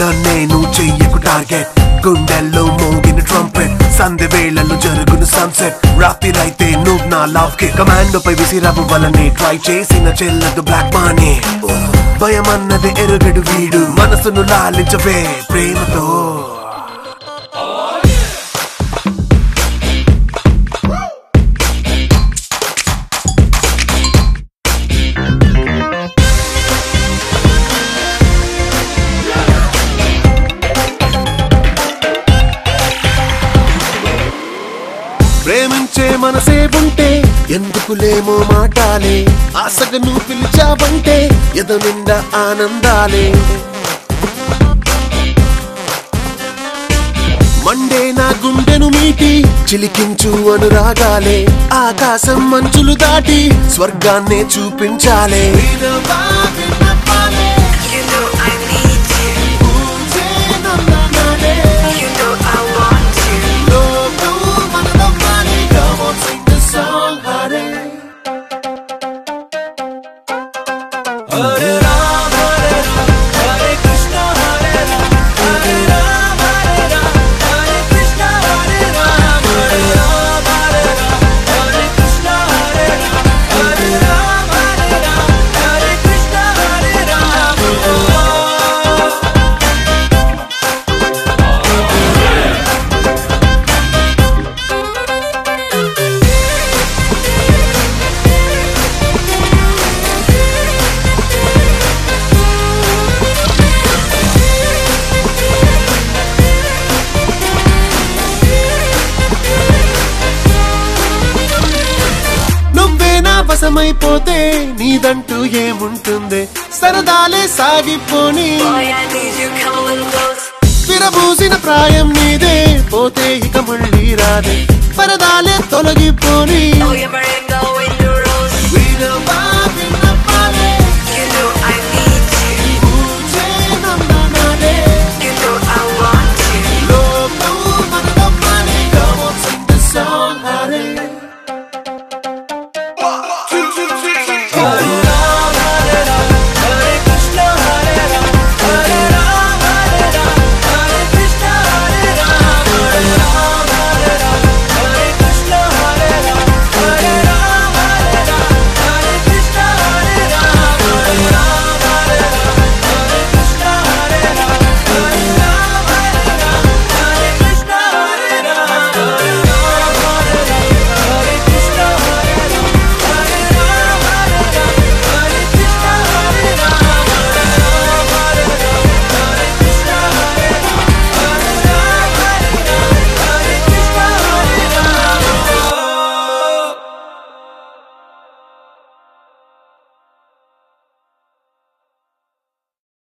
నన్నే నువ్వు చెయ్యకు టార్గెట్ గుండెల్లో మోగిన ట్రంపెట్ సంధి వేళల్లో జరుగును సన్సెట్ రాత్రిరైతే నువ్వు నా లవ్ కి కమాండో పై విసిరావు వలనే ట్రై చేసిన చెల్లదు బ్లాక్ మానే భయం అన్నది ఎరుగడు వీడు మనసును లాలించవే ప్రేమతో ప్రేమించే మనసే ఉంటే ఎందుకులేమో మాటాలే ఆశగా నువ్వు పిలిచావంటే ఎద నిండా ఆనందాలే మండే నా గుండెను మీటి చిలికించు అనురాగాలే ఆకాశం మంచులు దాటి స్వర్గాన్నే చూపించాలే You know I need you. You know I want you. నువ్వే నా వశమైపోతే నీదంటూ ఏముంటుంది సరదాలే సాగిపోని Boy, I need you. Come a little close. విరబూసిన ప్రాయం నీదే పోతే ఇక మళ్ళీ రాదే పరదాలే తొలగిపోని Oh, you're wearing going your rose. వినవా